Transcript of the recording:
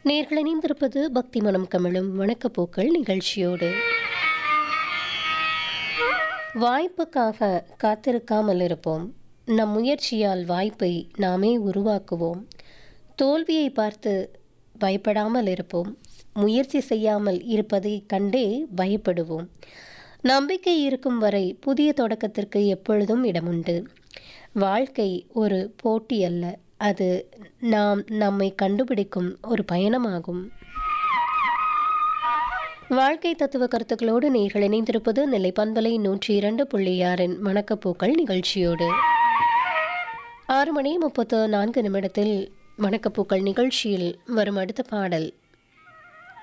நேர்கள் இணைந்திருப்பது பக்தி மனம் கமழும் வணக்கப்போக்கள் நிகழ்ச்சியோடு வாய்ப்புக்காக காத்திருக்காமல் இருப்போம் நம் முயற்சியால் வாய்ப்பை நாமே உருவாக்குவோம் தோல்வியை பார்த்து பயப்படாமல் இருப்போம் முயற்சி செய்யாமல் இருப்பதை கண்டே பயப்படுவோம் நம்பிக்கை இருக்கும் வரை புதிய தொடக்கத்திற்கு எப்பொழுதும் இடமுண்டு வாழ்க்கை ஒரு போட்டி அல்ல அது நாம் நம்மை கண்டுபிடிக்கும் ஒரு பயணமாகும் வாழ்க்கை தத்துவ கருத்துக்களோடு நேர்கள் இணைந்திருப்பது நெல்லை பண்பலை நூற்றி இரண்டு புள்ளி ஆறின் வணக்கப்பூக்கள் நிகழ்ச்சியோடு ஆறு மணி முப்பத்து நான்கு நிமிடத்தில் வணக்கப்பூக்கள் நிகழ்ச்சியில் வரும் அடுத்த பாடல்